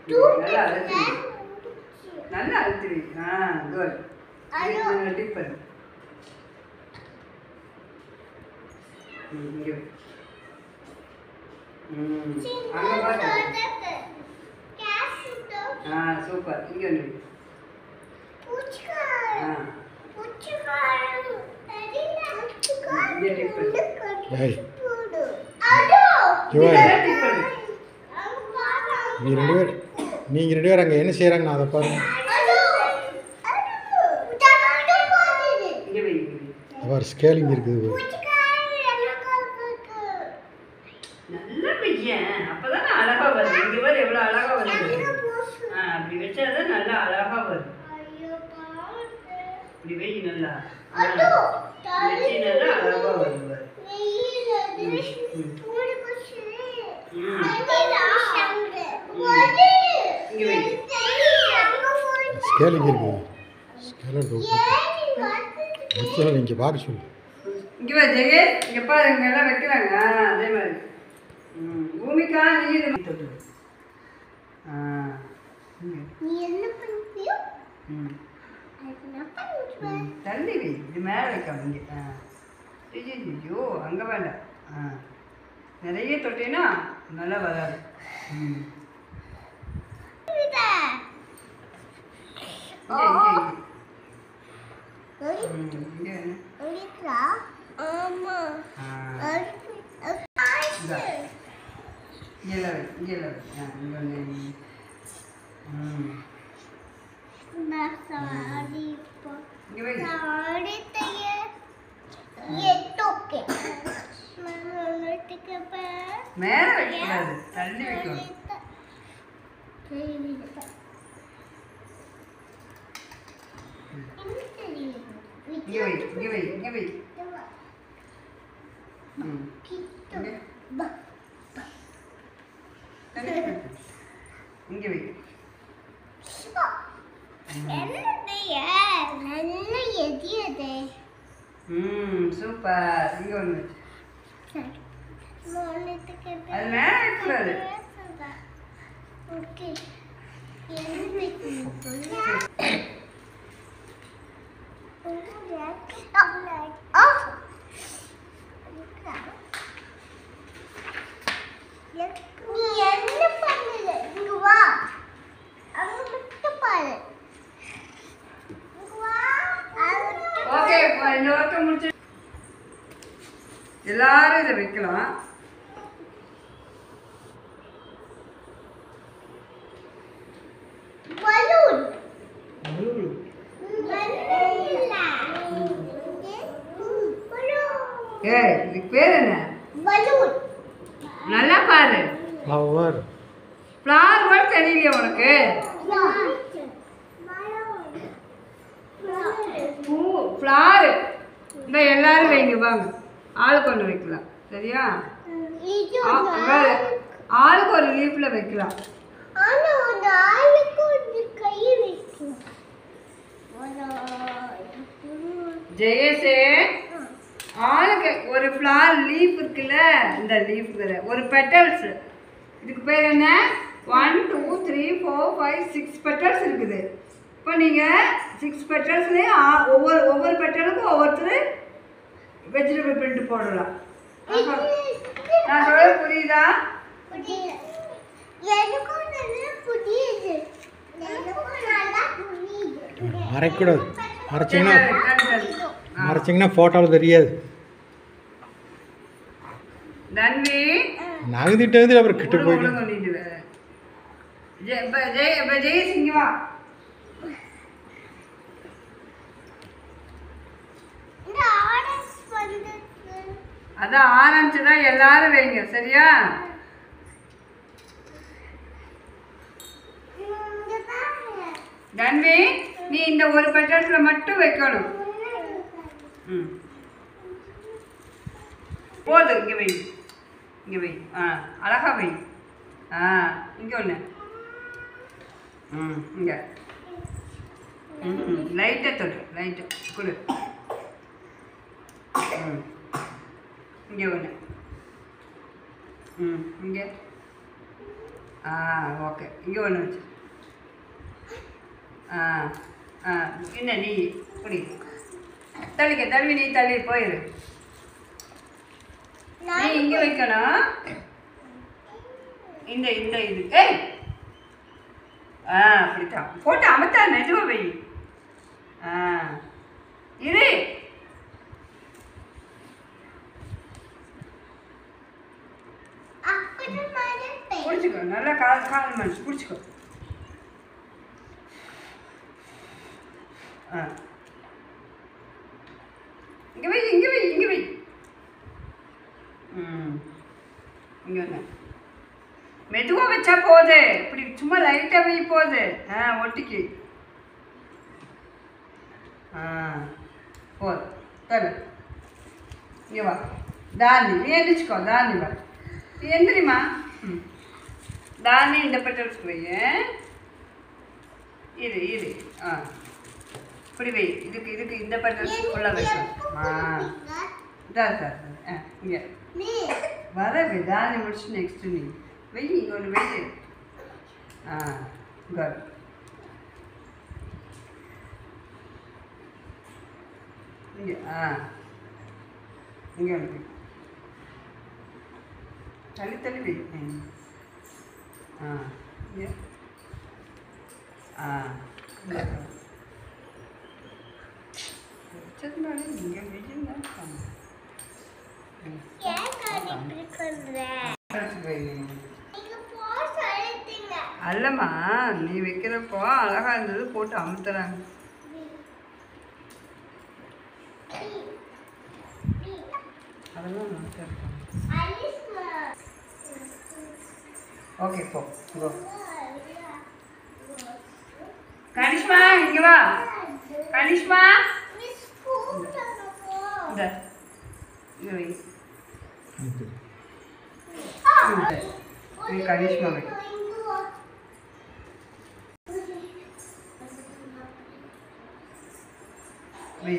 நல்லா அழுத்தி நல்லா அழுத்தி வை ஆ குட் ஐயோ. டிப் பண்ணு ம், இங்க வை. ம் அங்கே பாரு ஆ சூப்பர் இங்கே ஒன்று வை. ஆ இங்கே டிப் பண்ணு ஏய் நீ ஜோய் நல்லா டிப் பண்ணு நீ ரெண்டு பேர் நீங்கள் ரெண்டு பேர் அங்கே என்ன செய்கிறாங்கண்ணா அதை பாருங்க இங்கே வை இங்கே வை அவர் ஸ்கேலிங் இருக்குது பாரு. நல்லா பையன் அப்பதான் அழகா வருது இங்க பாரு எவ்வளவு அழகா வருது ஆ அப்படி வச்சாதான் நல்லா அழகா வரும் இப்படி வை நல்லா ஆ, வச்சு நல்லா அழகா வரும் பாரு. இங்க வை ஸ்கேலிங் இருக்குது ஸ்கேலர் வச்சு இங்கே பார்க்க சொல்லு இங்க வா ஜெயே இங்க பாரு இங்க எல்லாம் வைக்கிறாங்க ஆ, அதே மாதிரி ம் பூமிக்கா நீ இது தொட்டு வை. ஆ இங்க. நீ என்ன பண்ணுவியோ ம் என்ன பண்ணுவேன் ம். தள்ளி வை இது மேலே வைக்காம இங்கே ஆ ஐயோ ஐயோ அங்கே வேண்டாம் ஆ நிறைய தொட்டினா நல்லா வராது ம் இங்கே இங்கே இங்கே ம் இங்கே வேணும். ஆமா ஆ இந்தா. இங்கே எல்லாம் வை இங்கே எல்லாம் வை ஆ இங்கே ஒன்று ம் இங்கே வை மேலே வைக்கக்கூடாது தள்ளி வைக்கணும் இங்கே வை இங்கே வை இங்கே வை ம் இங்கே தள்ளி வை. இங்கே வை நல்ல எதியதே ம் சூப்பர் இங்கே ஒன்று அது மேலே வைக்கக்கூடாது ஓகே என்ன வைக்கணும் நீ என்ன பண்ணல இங்க வா அங்க மட்டும் பாரு இங்க வா அங்க ஓகே இப்போ இந்த ஒர்க்கை முடிச்சு எல்லாரும் இதை வைக்கலாம் பலூன் ம். ஏய் இதுக்கு பேர் என்ன பலூன் நல்லா பாரு ஃப்ளவர் ஃப்ளார் கூட தெரியலையா உனக்கு பூ ஃப்ளார் இந்த எல்லாரும் வைங்க வாங்க ஆளுக்கு ஒன்று வைக்கலாம் சரியா ஆ, வேற. ஆளுக்கு ஒரு லீஃப்ல வைக்கலாம் ஆனா ஒரு ஆளுக்கு ஒரு கை வைக்கும் ஜெயசே ஆளுக்கு ஒரு ஃப்ளார் லீஃப் இருக்குல்ல இந்த லீஃப் ஒரு பெட்டல்ஸ் இதுக்கு பேர் என்ன one two three four five six petals இருக்குது இப்போ நீங்கள் சிக்ஸ் பெட்டல்ஸ்லேயும் ஒவ்வொரு ஒவ்வொரு பெட்டலுக்கும் ஒவ்வொருத்தர் வெஜிடபிள் பிரிண்ட் போடலாம் ஆஹா. நான் சொல்ல புரியுதா எனக்கும் நல்லா புரியுது எனக்கும் நல்லா புரியுது மறைக்கூடாது மறைச்சிங்கன்னா சரி, சரி, சரி. ஆ. மறைச்சிங்கன்னா ஃபோட்டோவில் தெரியாது நன்றி நகர்த்திட்டு வந்து அப்புறம் கிட்ட உள்ள போயிட்டு உள்ள கொண்டுட்டு வா. ஜெய் இப்ப ஜெய் இப்ப ஜெய் சிங்க வா இந்த ஆர்டர்ஸ் வந்து அதான் ஆரஞ்சு தான் எல்லாரும் வைங்க சரியா இங்க பாருங்க தன்வி நீ இந்த ஒரு பெட்டல்ஸ்ல மட்டும் வைக்கணும் ம் போதும் இங்கே வை இங்கே வை ஆ அழகா வை ஆ இங்கே ஒன்று ம் இங்கே ம் லைட்டாக தொடு லைட்டாக கொடு ம் இங்கே ஒன்று ம் இங்கே ஆ ஓகே இங்கே ஒன்று வச்சு ஆ ஆ என்ன நீ குடி தள்ளிக்க தள்ளி நீ தள்ளி போயிரு நீ இங்கே வைக்கணும் இந்த இந்த இது ஏய் ஆ அப்படித்தான் போட்டு அமத்தா மெதுவாக வை ஆ இரு அப்புறம் மறப்பேன் பிடிச்சிக்கோ நல்லா கால் கால் மனுச்சு பிடிச்சிக்கோ ஆ இங்கே வை இங்கே வை இங்கே வை ம் இங்கே ஒன்று மெதுவாக வச்சா போகுது இப்படி சும்மா லைட்டாக வை போகுது ஆ ஒட்டிக்கு ஆ போதும் தரு இங்கே வா தானி நீ எந்திரிச்சுக்கோ தானி வா நீ எந்திரிமா ம் தானி இந்த பெட்டல்ஸ் வை இரு இரு ஆ இப்படி வை இதுக்கு இதுக்கு இந்த பெட்டல்ஸ் உள்ள வைக்கணும் ஆ இதா சார் ஆ இங்கே நீ வர வை தானி முடிச்சு நெக்ஸ்ட் நீ வெய் இங்கே ஒன்று வெய் ஆ குட் இங்கே ஆ இங்கே ஒன்று வை தள்ளி தள்ளி வை ம். ஆ இங்கே ஆ இங்கே வச்சதுனால இங்கே வெயில் தான் காணும். ம். ஏன் காடி இப்படி பண்ற வச்சு வை. நீங்க போ சொல்லிட்டீங்க அல்லம்மா நீ வைக்கிறப்போ அழகா இருந்தது போட்டு அமுத்துறாங்க அதெல்லாம் நமக்கு இருக்கும் ஓகே போ போ கனிஷ்மா இங்க வா கனிஷ்மா இந்த இங்க வை ஓகே இந்த. நீ கனிஷ்மா வை வை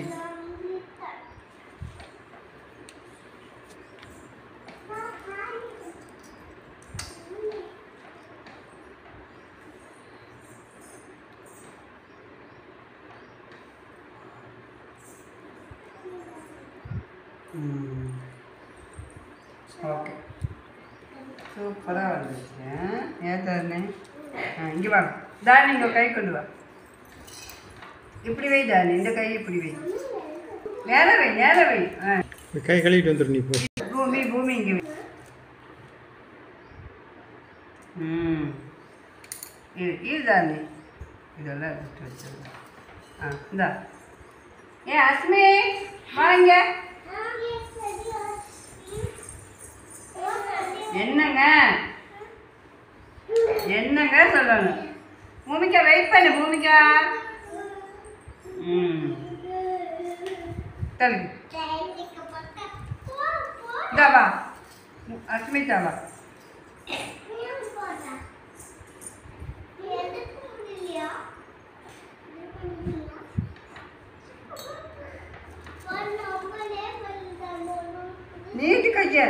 ம் ஓகே சூப்பராக வந்துச்சு ஏன் தருணே ஆ இங்கே வாங்க தானி இங்கே கை கொண்டு வா இப்படி வை தானி இந்த கை இப்படி வை நேரா வை நேரா வை ஆ கை கழுவிட்டு வந்துடு நீ போ பூமி பூமி இங்கே வை ம் இது இது தானி இதெல்லாம் எடுத்து வச்சிருந்தேன் ஆ இந்தா ஏ அஸ்மி வாங்க என்னங்க என்னங்க சொல்லணும் பூமிக்கா வெயிட் பண்ணு பூமிக்கா ம் தள்ளு இந்தா வா அஸ்மிதா வா நீட்டு கைய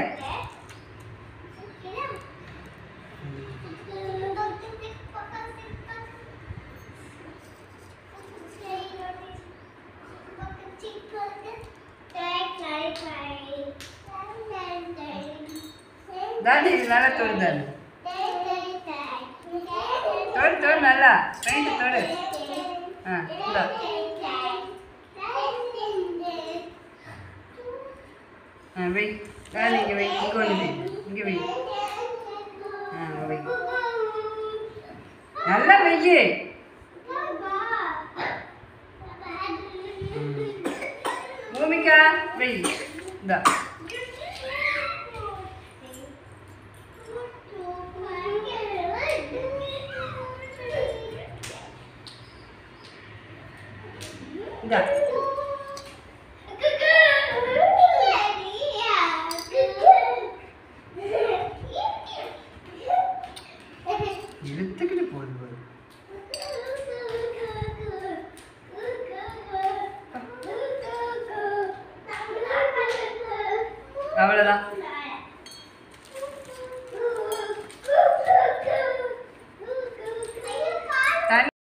தானி இது நல்லா தொடு தானி தொடு தொடு நல்லா பெயிண்ட் தொடு ஆ இந்தா ஆ வை தானி இங்கே வை இங்கே ஒன்று வை இங்கே வை ஆ வை நல்லா வெய்யு பூமிக்கா வெய் இந்தா இந்தா இழுத்துக்கிட்டு போகுது பாரு.